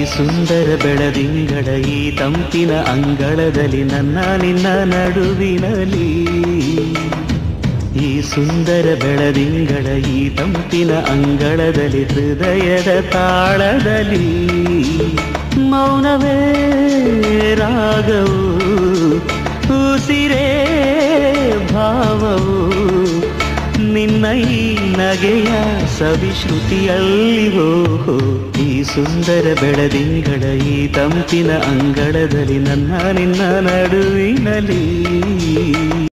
ಸುಂದರ ಬೆಳದಿಂಗಳ ಈ ತಂಪಿನ ಅಂಗಳದಲ್ಲಿ ನನ್ನ ನಿನ್ನ ನಡುವಿನಲ್ಲಿ ಈ ಸುಂದರ ಬೆಳದಿಂಗಳ ಈ ತಂಪಿನ ಅಂಗಳದಲ್ಲಿ ಹೃದಯದ ತಾಳದಲ್ಲಿ ಮೌನವೇ ರಾಗವು ಉಸಿರೇ ಭಾವವು ನಿನ್ನ ಈ ನಗೆಯ ಸವಿಶ್ರುತಿಯಲ್ಲಿವೋ ಈ ಸುಂದರ ಬೆಳದಿಂಗಳ ಈ ತಂಪಿನ ಅಂಗಳದಲ್ಲಿ ನನ್ನ ನಿನ್ನ ನಡುವಿನಲ್ಲಿ